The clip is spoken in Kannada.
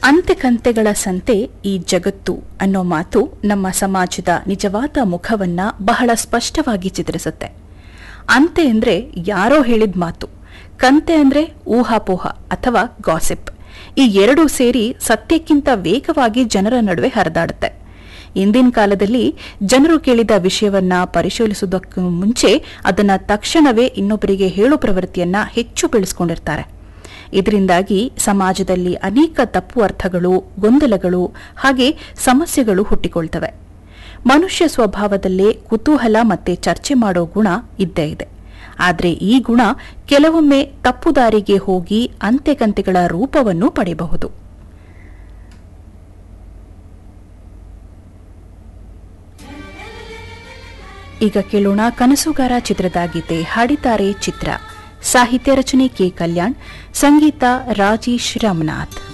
ಅಂತೆಕಂತೆಗಳ ಸಂತೆ ಈ ಜಗತ್ತು ಅನ್ನೋ ಮಾತು ನಮ್ಮ ಸಮಾಜದ ನಿಜವಾದ ಮುಖವನ್ನ ಬಹಳ ಸ್ಪಷ್ಟವಾಗಿ ಚಿತ್ರಿಸುತ್ತೆ ಅಂತೆ ಅಂದ್ರೆ ಯಾರೋ ಹೇಳಿದ ಮಾತು ಕಂತೆ ಅಂದ್ರೆ ಊಹಾಪೋಹ ಅಥವಾ ಗಾಸಿಪ್ ಈ ಎರಡೂ ಸೇರಿ ಸತ್ಯಕ್ಕಿಂತ ವೇಗವಾಗಿ ಜನರ ನಡುವೆ ಹರಿದಾಡುತ್ತೆ ಇಂದಿನ ಕಾಲದಲ್ಲಿ ಜನರು ಕೇಳಿದ ವಿಷಯವನ್ನ ಪರಿಶೀಲಿಸುವುದಕ್ಕೂ ಮುಂಚೆ ಅದನ್ನ ತಕ್ಷಣವೇ ಇನ್ನೊಬ್ಬರಿಗೆ ಹೇಳೋ ಪ್ರವೃತ್ತಿಯನ್ನ ಹೆಚ್ಚು ಬೆಳೆಸ್ಕೊಂಡಿರ್ತಾರೆ ಇದರಿಂದಾಗಿ ಸಮಾಜದಲ್ಲಿ ಅನೇಕ ತಪ್ಪು ಅರ್ಥಗಳು ಗೊಂದಲಗಳು ಹಾಗೆ ಸಮಸ್ಯೆಗಳು ಹುಟ್ಟಿಕೊಳ್ತವೆ ಮನುಷ್ಯ ಸ್ವಭಾವದಲ್ಲೇ ಕುತೂಹಲ ಮತ್ತೆ ಚರ್ಚೆ ಮಾಡೋ ಗುಣ ಇದ್ದೇ ಇದೆ ಆದರೆ ಈ ಗುಣ ಕೆಲವೊಮ್ಮೆ ತಪ್ಪು ದಾರಿಗೆ ಹೋಗಿ ಅಂತೆಕಂತೆಗಳ ರೂಪವನ್ನು ಪಡೆಯಬಹುದು ಈಗ ಕೇಳೋಣ ಕನಸುಗಾರ ಚಿತ್ರದ ಗೀತೆ ಹಾಡಿದ್ದಾರೆ ಚಿತ್ರ ಸಾಹಿತ್ಯ ರಚನೆ ಕೆ ಕಲ್ಯಾಣ್ ಸಂಗೀತ ರಾಜೇಶ್ ರಾಮನಾಥ್